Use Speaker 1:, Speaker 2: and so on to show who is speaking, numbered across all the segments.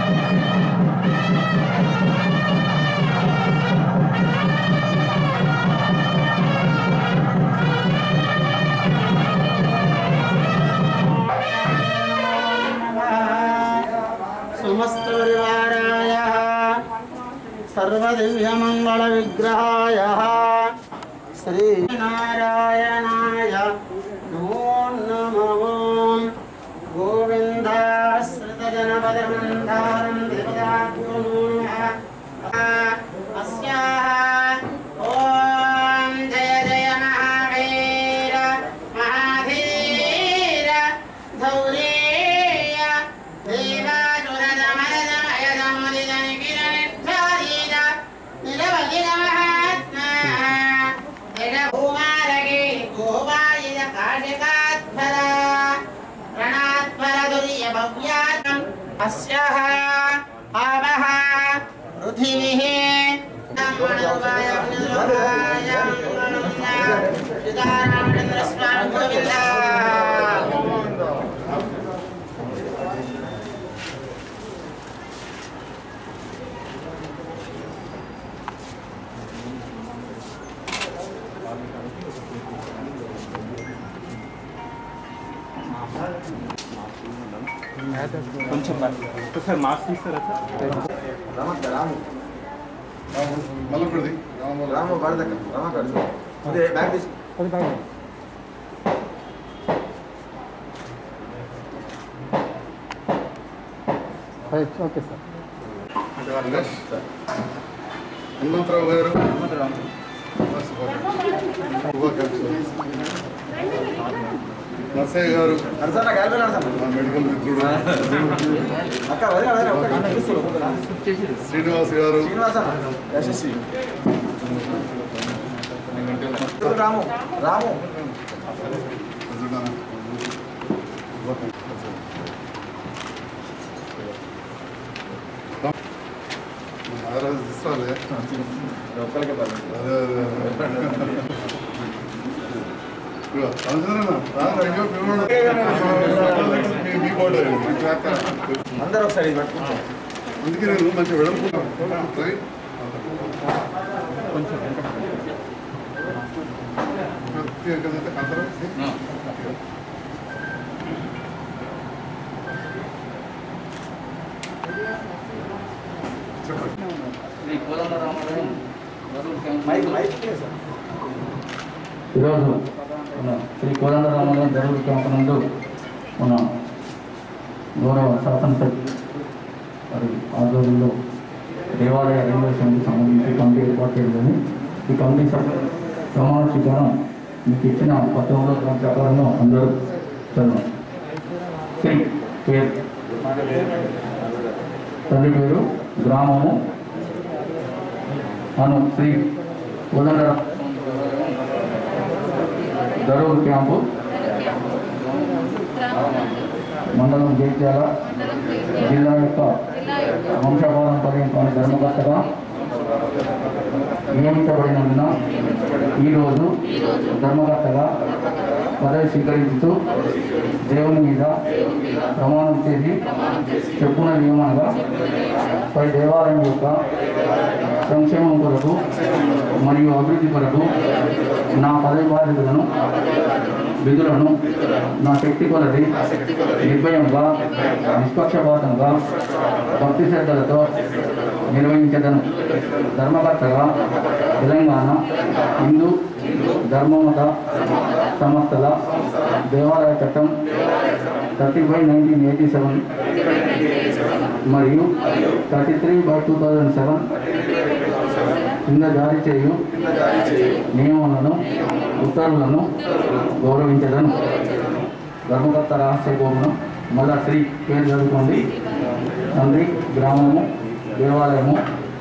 Speaker 1: समस्तपरिवाराय सर्वदिव्यमङ्गलविग्रहाय श्रीनारायणाय नमो नमः गोविन्दाश्रितजनपदमन्दारं देवताभ्यो अस्याः ॐ जय जय महावीर महाधीर धौरेय దేవాసురదమరదమయదముదిదనికిరణిర్ధారీర నిరవలిరమహాత్మా జగభూమారగే గోవాయిద కాశికాధ్వర ప్రణాధ్వర దుర్య భవ్యాతం అస్యః ఆవః పృథివీః బ్రహ్మణోపాయ నిర్వహాయ మంగళం సీతారామచంద్ర స్వామి గోవింద
Speaker 2: కొంచెం ఒకసారి మాస్క్ తీస్తారా సార్
Speaker 3: రామ రాము
Speaker 4: మల్లపడిది
Speaker 3: రాము పడదక్క రామ కడుచు అదే బ్యాగ్ తీసు
Speaker 5: ఓకే సార్
Speaker 4: హనుమంతరావు గారు శుభాకాంక్షలు నర్సయ్య గారు
Speaker 3: నరసన్న గాలి నరసన్న
Speaker 4: మా మెడికల్ మిత్రుడు
Speaker 3: అక్క వదిన వదిన ఒక్క నిమిషం
Speaker 4: శ్రీనివాస్ గారు
Speaker 3: శ్రీనివాస యశస్వి రాము రాము
Speaker 4: మహారాజు తీసుకురాలే
Speaker 3: ఒక్కరికే పర్లేదు
Speaker 4: అదే అదే ఇదిగో, రామచంద్రన్న, రా, రంగు, పిలవండి. మీ- మీ ఫోటో ఇవ్వండి.
Speaker 3: అందరూ ఒకసారి ఇది పట్టుకుంటాం
Speaker 4: అందుకే నేను మంచిగా వెడల్పుకున్నాను
Speaker 3: మైక్ మైక్ సార్
Speaker 5: ఈరోజు మన శ్రీ కోదండరామరావు జరుగు క్యాంపు నందు మన గౌరవ శాసనసభ్యులు వారి ఆధ్వర్యంలో దేవాలయ రెన్యువేషన్కి సంబంధించి కమిటీ ఏర్పాటు చేయడం ఈ కమిటీ సభ- ప్రమాణ స్వీకారం మీకు ఇచ్చిన పత్రంలో దాని ప్రకారంగా అందరూ చదవండి శ్రీ పేరు తండ్రి పేరు గ్రామము అను శ్రీ కోదండరామ దరూర్ క్యాంపు మండలం జైత్యాల జిల్లా యొక్క వంశపారంపర్యంలోని ధర్మకర్తగా నియమించబడినందున ఈరోజు ధర్మకర్తగా పదవి స్వీకరించుతూ దేవుని మీద ప్రమాణం చేసి చెప్పున నియమనగా పై దేవాలయం యొక్క సంక్షేమం కొరకు మరియు అభివృద్ధి కొరకు నా పదవి బాధ్యతలను విధులను నా శక్తి కొలది నిర్భయంగా నిష్పక్షపాతంగా భక్తి శ్రద్ధలతో నిర్వహించదను ధర్మకర్తగా తెలంగాణ హిందూ ధర్మమత సంస్థల దేవాలయ చట్టం thirty five nineteen eighty seven మరియు thirty three by two thousand seven కింద జారీ చేయు నియమాలను ఉత్తర్వులను గౌరవించదను ధర్మకర్త రహస్య గోపురం మళ్ళా శ్రీ పేరు చదువుకోండి తండ్రి గ్రామము దేవాలయము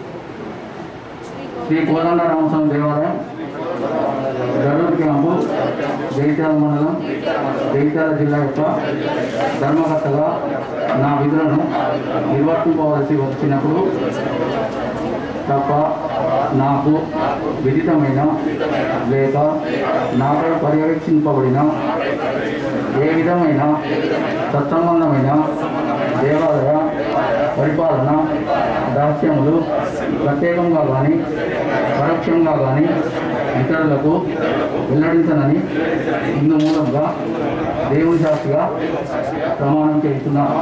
Speaker 5: శ్రీ కోదండ రామస్వామి దేవాలయం గడూరు క్యాంపు జగిత్యాల మండలం జగిత్యాల జిల్లా యొక్క ధర్మకర్తగా నా విధులను నిర్వర్తింపవలసి వచ్చినప్పుడు తప్ప నాకు విదితమైన లేక నాపై పర్యవేక్షింపబడిన ఏ విధమైన సత్సంబంధమైన దేవాలయ పరిపాలన దాస్యములు ప్రత్యేకంగా కానీ పరోక్షంగా కానీ ఇతరులకు వెల్లడించనని ఇందు మూలంగా దేవుని సాక్షిగా ప్రమాణం చేస్తున్నాను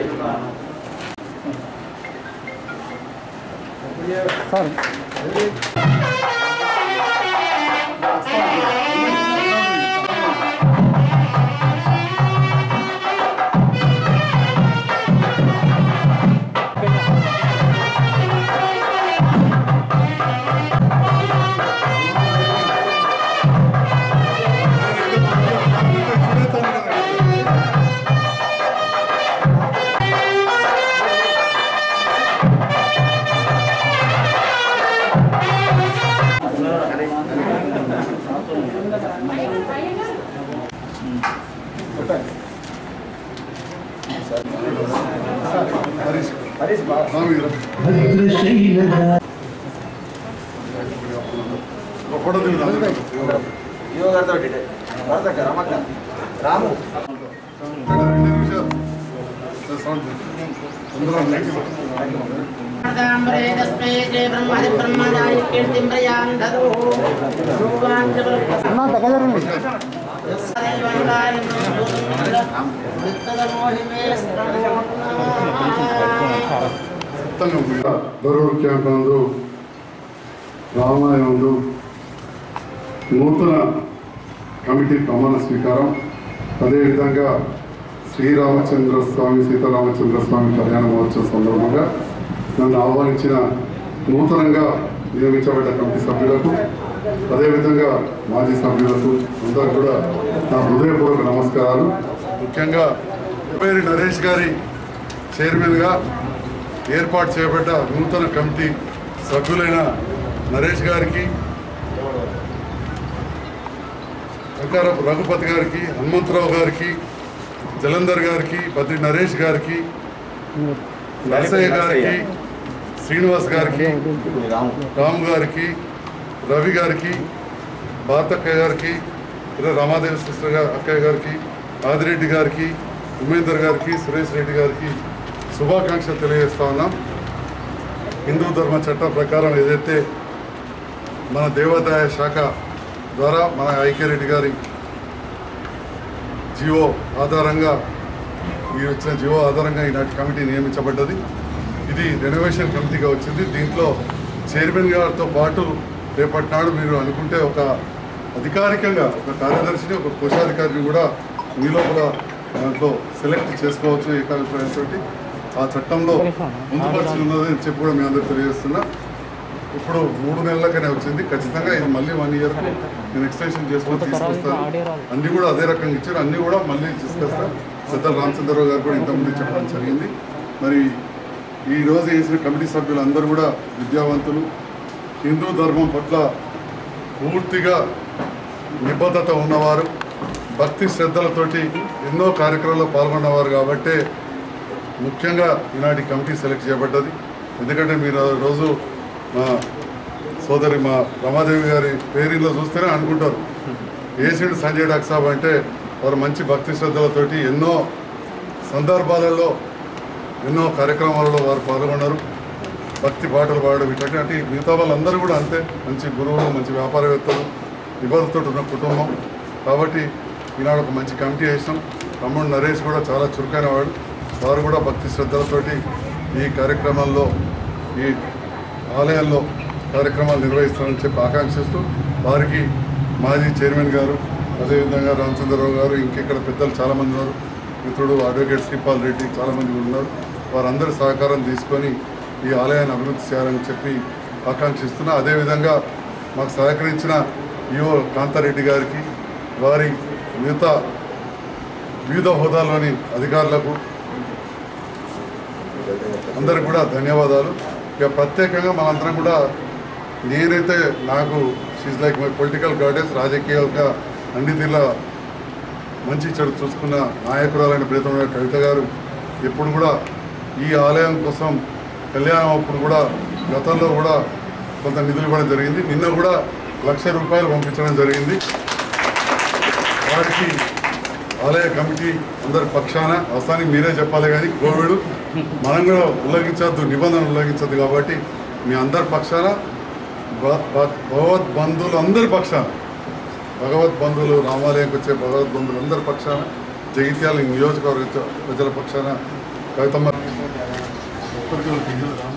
Speaker 3: ఫోటో దిగుదాం యువ గారితో డీటెయిల్ భరతక్క రమక్క రాము
Speaker 4: రెండు నిమిషాలు సౌండ్ అందరం నెక్స్ట్
Speaker 1: తాంబరే తస్మై శ్రీ బ్రహ్మది బ్రహ్మదాయ కీర్తిం ప్రయాం దదో అన్న దగ్గరండి
Speaker 4: మొత్తంగా మీద దరూర్ క్యాంప్ నందు రామాయణం నందు నూతన కమిటీ ప్రమాణ స్వీకారం అదేవిధంగా శ్రీరామచంద్ర స్వామి సీతారామచంద్ర స్వామి కళ్యాణ మహోత్సవం సందర్భంగా నన్ను ఆహ్వానించిన నూతనంగా నియమించబడ్డ కమిటీ సభ్యులకు అదేవిధంగా మాజీ సభ్యులకు అందరూ కూడా నా హృదయపూర్వక నమస్కారాలు ముఖ్యంగా పేరు నరేష్ గారి చైర్మన్గా ఏర్పాటు చేయబడ్డ నూతన కమిటీ సభ్యులైన నరేష్ గారికి శంకరపు రఘుపతి గారికి హనుమంతరావు గారికి జలంధర్ గారికి బద్రి నరేష్ గారికి నరసయ్య గారికి శ్రీనివాస్ గారికి రాము గారికి రవి గారికి భారతక్కయ్య గారికి ఇలా రామాదేవి సిస్టర్ గారు అక్కయ్య గారికి ఆదిరెడ్డి గారికి ఉమేందర్ గారికి సురేష్ రెడ్డి గారికి శుభాకాంక్షలు తెలియజేస్తా ఉన్నాం హిందూ ధర్మ చట్టం ప్రకారం ఏదైతే మన దేవాదాయ శాఖ ద్వారా మన ఐక్యరెడ్డి గారి జియో ఆధారంగా ఈ వచ్చిన జియో ఆధారంగా ఈనాటి కమిటీ నియమించబడ్డది ఇది రెనోవేషన్ కమిటీగా వచ్చింది దీంట్లో చైర్మన్ గారితో పాటు రేపటి నాడు మీరు అనుకుంటే ఒక అధికారికంగా ఒక కార్యదర్శిని ఒక కోశాధికారిని కూడా మీ లోపల దాంట్లో సెలెక్ట్ చేసుకోవచ్చు ఏకాభిప్రాయంతో ఆ చట్టంలో పొందుపరిచి ఉన్నదని చెప్పి కూడా మీ అందరికి తెలియజేస్తున్నా ఇప్పుడు మూడు నెలలకనే వచ్చింది ఖచ్చితంగా ఇది మళ్ళీ వన్ ఇయర్ నేను ఎక్స్టెన్షన్ చేసుకొని తీసుకొస్తాను అన్ని కూడా అదే రకంగా ఇచ్చారు అన్ని కూడా మళ్ళీ తీసుకొస్తాను పెద్ద రామచంద్రరావు గారు కూడా ఇంతకుముందు చెప్పడం జరిగింది మరి ఈ రోజు వేసిన కమిటీ సభ్యులు అందరూ కూడా విద్యావంతులు హిందూ ధర్మం పట్ల పూర్తిగా నిబద్ధత ఉన్నవారు భక్తి శ్రద్ధలతోటి ఎన్నో కార్యక్రమాల్లో పాల్గొన్నవారు కాబట్టే ముఖ్యంగా ఈనాటి కమిటీ సెలెక్ట్ చేయబడ్డది ఎందుకంటే మీరు ఆ రోజు మా సోదరి మా రమాదేవి గారి పేరులో చూస్తేనే అనుకుంటారు ఏసీడు సంజయ్ డాక్ సాబ్ అంటే వారు మంచి భక్తి శ్రద్ధలతోటి ఎన్నో సందర్భాలలో ఎన్నో కార్యక్రమాలలో వారు పాల్గొన్నారు భక్తి పాటలు పాడడం ఇట్లాంటి అంటే మిగతా వాళ్ళందరూ కూడా అంతే మంచి గురువులు మంచి వ్యాపారవేత్తలు నిబద్ధతోటి ఉన్న కుటుంబం కాబట్టి ఈనాడు ఒక మంచి కమిటీ వేసినాం తమ్ముడు నరేష్ కూడా చాలా చురుకైన వాడు వారు కూడా భక్తి శ్రద్ధలతోటి ఈ కార్యక్రమాల్లో ఈ ఆలయాల్లో కార్యక్రమాలు నిర్వహిస్తారని చెప్పి ఆకాంక్షిస్తూ వారికి మాజీ చైర్మన్ గారు అదేవిధంగా రామచంద్రరావు గారు ఇంకెక్కడ పెద్దలు చాలామంది ఉన్నారు మిత్రుడు అడ్వకేట్ శ్రీపాల్ రెడ్డి చాలామంది ఉన్నారు వారందరి సహకారం తీసుకొని ఈ ఆలయాన్ని అభివృద్ధి చేయాలని చెప్పి ఆకాంక్షిస్తున్నా అదేవిధంగా మాకు సహకరించిన ఈఓ కాంతారెడ్డి గారికి వారి మిగతా వివిధ హోదాలోని అధికారులకు అందరికి కూడా ధన్యవాదాలు ఇక ప్రత్యేకంగా మనందరం కూడా నేనైతే నాకు షీజ్ లైక్ మై పొలిటికల్ గార్డెన్స్ రాజకీయంగా అన్ని తీర్ల మంచి చెడు చూసుకున్న నాయకురాలైన ప్రీతమైన కవిత గారు ఎప్పుడు కూడా ఈ ఆలయం కోసం కళ్యాణం అప్పుడు కూడా గతంలో కూడా కొంత నిధులు ఇవ్వడం జరిగింది నిన్న కూడా లక్ష రూపాయలు పంపించడం జరిగింది వారికి ఆలయ కమిటీ అందరి పక్షాన అవసరానికి మీరే చెప్పాలి కానీ కోవిడ్ మనం కూడా ఉల్లంఘించద్దు నిబంధనలు ఉల్లంఘించద్దు కాబట్టి మీ అందరి పక్షాన భ- భ- భగవద్ బంధువులు అందరి పక్షాన భగవద్ బంధువులు రామాలయంకి వచ్చే భగవద్ బంధువులు అందరి పక్షాన జగిత్యాల నియోజకవర్గ ప్రజల పక్షాన కవితమ్మ